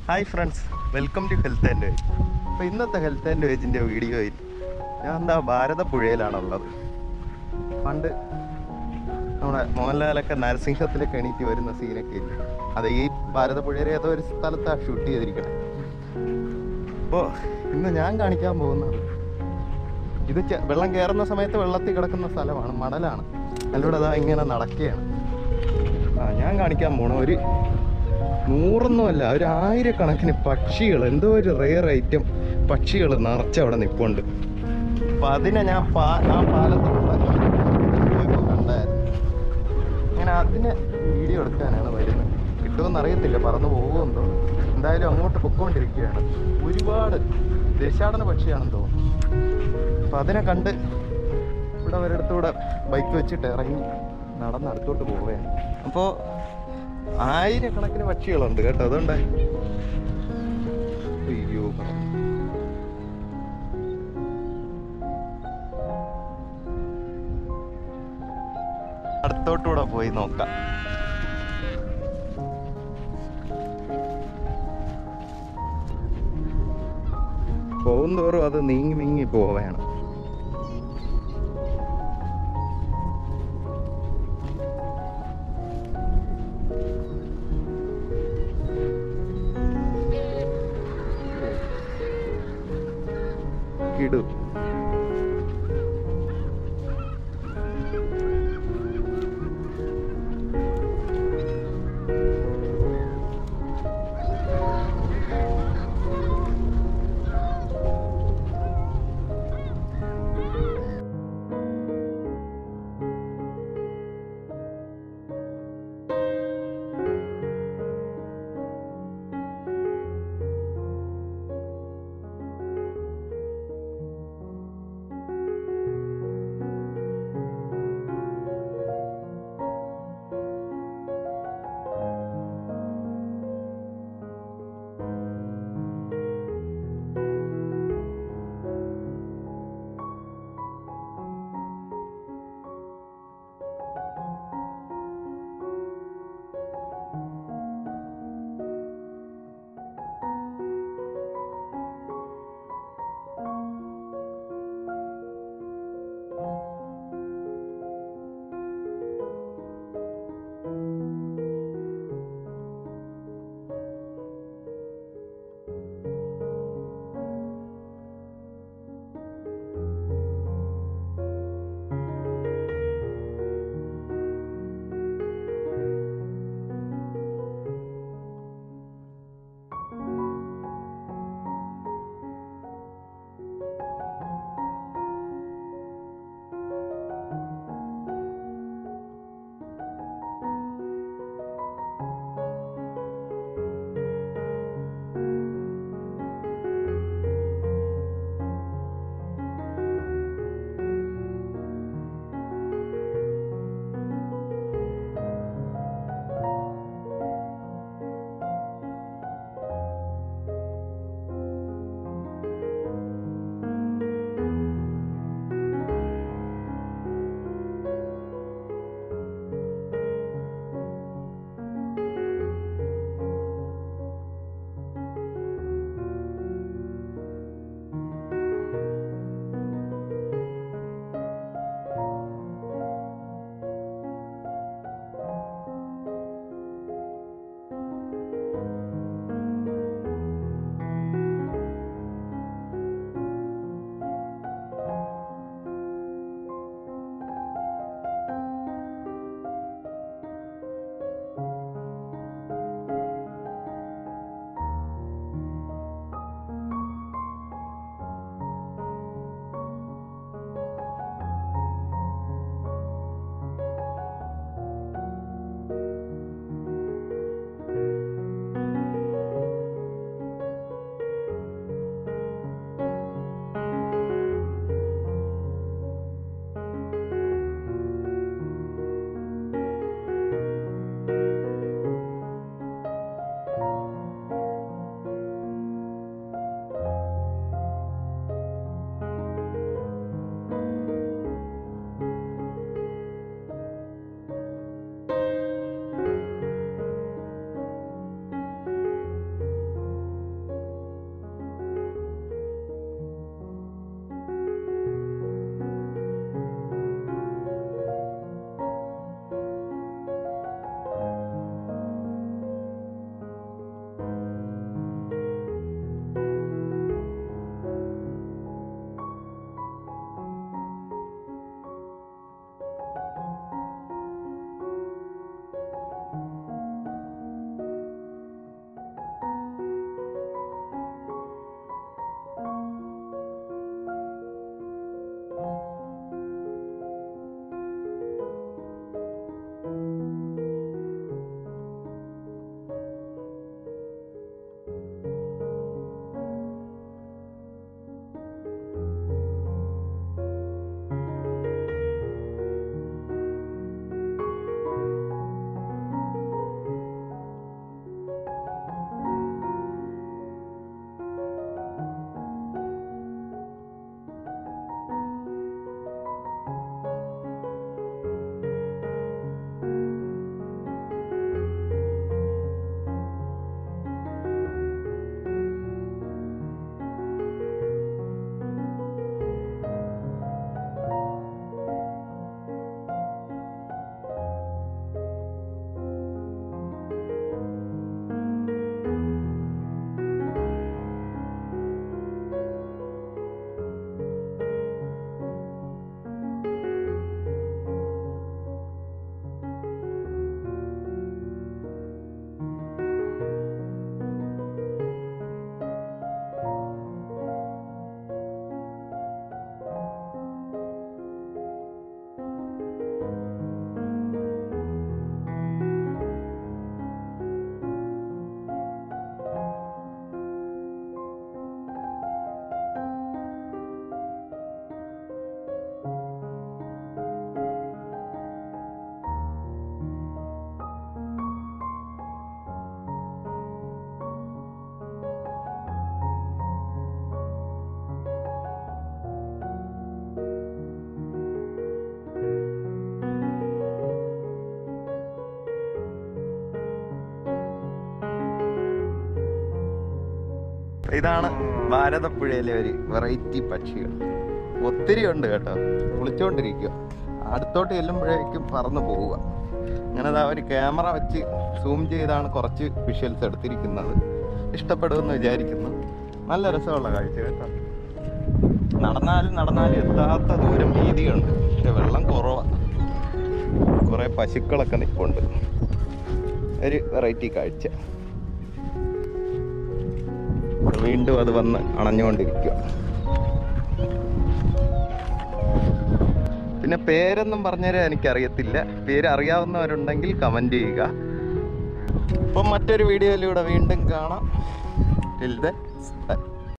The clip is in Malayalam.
hi friends welcome to health and wage അപ്പോൾ ഇന്നത്തെ ഹെൽത്ത് ആൻഡ് വേജിൻ്റെ വീഡിയോയിൽ ഞാൻ എന്താ ഭാരതപ്പുഴയിലാണുള്ളത് പണ്ട് നമ്മുടെ മോഹൻലാലൊക്കെ നരസിംഹത്തിലൊക്കെ എണീറ്റ് വരുന്ന സീനൊക്കെ ഇല്ലേ അത് ഈ ഭാരതപ്പുഴയിലെ ഏതോ ഒരു സ്ഥലത്താണ് ഷൂട്ട് ചെയ്തിരിക്കണേ അപ്പോൾ ഇന്ന് ഞാൻ കാണിക്കാൻ പോകുന്നത് ഇത് ചെ- വെള്ളം കയറുന്ന സമയത്ത് വെള്ളത്തിൽ കിടക്കുന്ന സ്ഥലമാണ് മണലാണ് അതിലൂടെ അതാ ഇങ്ങനെ നടക്കുകയാണ് ആ ഞാൻ കാണിക്കാൻ പോണ ഒരു നൂറൊന്നുമല്ല ഒരു ആയിരക്കണക്കിന് പക്ഷികൾ എന്തോ ഒരു റെയർ ഐറ്റം പക്ഷികൾ നിറച്ചവിടെ നിൽപ്പുണ്ട് അപ്പം അതിനെ ഞാൻ പാ ആ പാലത്തിലൂടെ പോയപ്പോൾ കണ്ടായിരുന്നു അങ്ങനെ അതിനെ വീഡിയോ എടുക്കാനാണ് വരുന്നത് കിട്ടുമെന്ന് അറിയത്തില്ല പറന്ന് പോകുമെന്തോ എന്തായാലും അങ്ങോട്ട് പൊക്കോണ്ടിരിക്കുകയാണ് ഒരുപാട് ദേശാടന പക്ഷിയാണെന്ന് തോന്നുന്നു അപ്പം അതിനെ കണ്ട് ഇവിടെ ഒരിടത്തൂടെ ബൈക്ക് വെച്ചിട്ട് ഇറങ്ങി നടന്ന് അടുത്തോട്ട് പോവുകയാണ് അപ്പോൾ ആയിരക്കണക്കിന് പക്ഷികളുണ്ട് കേട്ടോ അതുകൊണ്ട് അയ്യോ അടുത്തോട്ടൂടെ പോയി നോക്കാം പോകുന്തോറും അത് നീങ്ങി നീങ്ങി പോവുകയാണ് കിടു ഇതാണ് ഭാരതപ്പുഴയിലെ ഒരു വെറൈറ്റി പക്ഷികൾ ഒത്തിരി ഉണ്ട് കേട്ടോ കുളിച്ചോണ്ടിരിക്കുക അടുത്തോട്ട് ചെല്ലുമ്പോഴേക്കും പറന്നു പോവുക അങ്ങനെ ദാ ഒരു ക്യാമറ വെച്ച് സൂം ചെയ്താണ് കുറച്ച് വിഷ്വൽസ് എടുത്തിരിക്കുന്നത് ഇഷ്ടപ്പെടുമെന്ന് വിചാരിക്കുന്നു നല്ല രസമുള്ള കാഴ്ച കേട്ടോ നടന്നാലും നടന്നാലും എത്താത്ത ദൂരം വീതിയുണ്ട് പക്ഷെ വെള്ളം കുറവാണ് കുറേ പശുക്കളൊക്കെ നിൽപ്പുണ്ട് ഒരു വെറൈറ്റി കാഴ്ച വീണ്ടും അത് വന്ന് അണഞ്ഞുകൊണ്ടിരിക്കുക പിന്നെ പേരൊന്നും പറഞ്ഞുതരാൻ എനിക്കറിയത്തില്ല പേര് അറിയാവുന്നവരുണ്ടെങ്കിൽ കമൻറ്റ് ചെയ്യുക അപ്പം മറ്റൊരു വീഡിയോയിലൂടെ വീണ്ടും കാണാം ടിൽ ദെൻ